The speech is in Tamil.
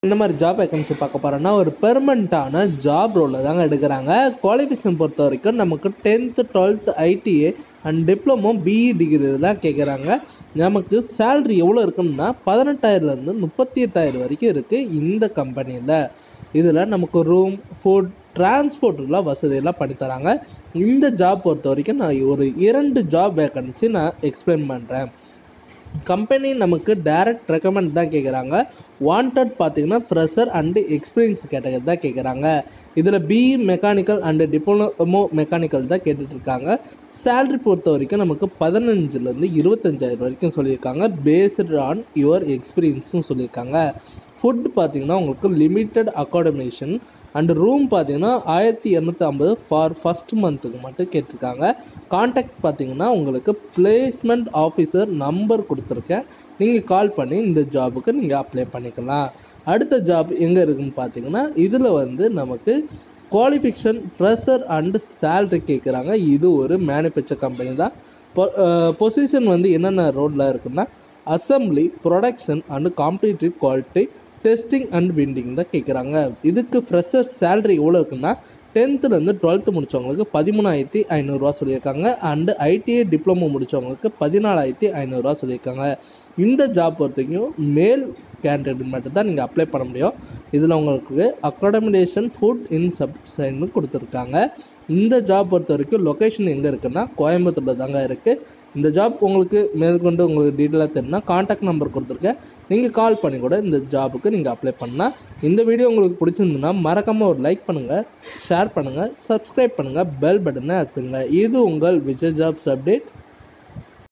இந்த மாதிரி ஜாப் வேகன்சி பார்க்க போகிறோன்னா ஒரு பெர்மனண்ட்டான ஜாப் ரோலில் தாங்க எடுக்கிறாங்க குவாலிஃபிகேஷன் பொறுத்த வரைக்கும் நமக்கு tenth twelfth ITI and diploma BE degree தான் கேட்குறாங்க நமக்கு சேல்ரி எவ்வளோ இருக்குன்னா பதினெட்டாயிரம்லேருந்து முப்பத்தி எட்டாயிரம் வரைக்கும் இருக்குது இந்த கம்பெனியில் இதில் நமக்கு ரூம் ஃபுட் டிரான்ஸ்போர்ட்லாம் வசதியெல்லாம் பண்ணி தராங்க இந்த ஜாப் பொறுத்த வரைக்கும் நான் ஒரு இரண்டு ஜாப் வேகன்சி நான் எக்ஸ்பிளைன் பண்ணுறேன் கம்பெனி நமக்கு டைரக்ட் ரெக்கமெண்ட் தான் கேட்குறாங்க வாண்டட் பார்த்தீங்கன்னா ஃப்ரெஷர் அண்டு எக்ஸ்பீரியன்ஸ் கேட்டகரி தான் கேட்குறாங்க இதில் BE mechanical and diploma mechanical தான் கேட்டுட்டு இருக்காங்க சேல்ரி பொறுத்த வரைக்கும் நமக்கு பதினஞ்சுலேருந்து இருபத்தஞ்சாயிரம் வரைக்கும் சொல்லியிருக்காங்க பேஸ்டு ஆன் யுவர் எக்ஸ்பீரியன்ஸும் சொல்லியிருக்காங்க ஃபுட் பார்த்தீங்கன்னா உங்களுக்கு லிமிட்டட் அக்காடமேஷன் அண்ட் ரூம் பார்த்தீங்கன்னா ஆயிரத்தி இரநூத்தி ஐம்பது ஃபார் ஃபஸ்ட் மந்த்துக்கு மட்டும் கேட்டிருக்காங்க காண்டாக்ட் பார்த்தீங்கன்னா உங்களுக்கு பிளேஸ்மெண்ட் ஆஃபீஸர் நம்பர் கொடுத்துருக்கேன் நீங்கள் கால் பண்ணி இந்த ஜாபுக்கு நீங்கள் அப்ளை பண்ணிக்கலாம் அடுத்த ஜாப் எங்கே இருக்குன்னு பார்த்தீங்கன்னா இதில் வந்து நமக்கு குவாலிஃபிகேஷன் ஃப்ரெஷர் அண்டு சேல்ரி கேட்குறாங்க இது ஒரு மேனுஃபேக்சர் கம்பெனி தான் பொசிஷன் வந்து என்னென்ன ரோடில் இருக்குன்னா assembly production and competitive quality testing and building தான் கேட்குறாங்க இதுக்கு ஃப்ரெஷர் சேல்ரி எவ்வளோ இருக்குன்னா டென்த்துலேருந்து டுவெல்த்து முடித்தவங்களுக்கு பதிமூணாயிரத்தி ஐநூறுரூவா சொல்லியிருக்காங்க அண்டு ஐடிஐ டிப்ளமோ முடித்தவங்களுக்கு பதினாலாயிரத்தி ஐநூறுரூவா சொல்லியிருக்காங்க இந்த ஜாப் பொறுத்த வரைக்கும் மேல் கேண்டிடேட் மட்டும் தான் நீங்கள் அப்ளை பண்ண முடியும் இதில் உங்களுக்கு அக்காடமிடேஷன் ஃபுட் இன் சப்சைன்னு கொடுத்துருக்காங்க இந்த ஜாப் பொறுத்த வரைக்கும் லொக்கேஷன் எங்கே இருக்குன்னா கோயம்புத்தூரில் தாங்க இருக்குது இந்த ஜாப் உங்களுக்கு மேற்கொண்டு உங்களுக்கு டீட்டெயிலாக தெரியும்னா காண்டாக்ட் நம்பர் கொடுத்துருக்கேன் நீங்கள் கால் பண்ணி கூட இந்த ஜாபுக்கு நீங்கள் அப்ளை பண்ணலாம் இந்த வீடியோ உங்களுக்கு பிடிச்சிருந்துன்னா மறக்காமல் ஒரு லைக் பண்ணுங்கள் ஷேர் பண்ணுங்கள் சப்ஸ்கிரைப் பண்ணுங்கள் பெல் பட்டனை அழுத்துங்க இது உங்கள் விஜய் ஜாப்ஸ் அப்டேட்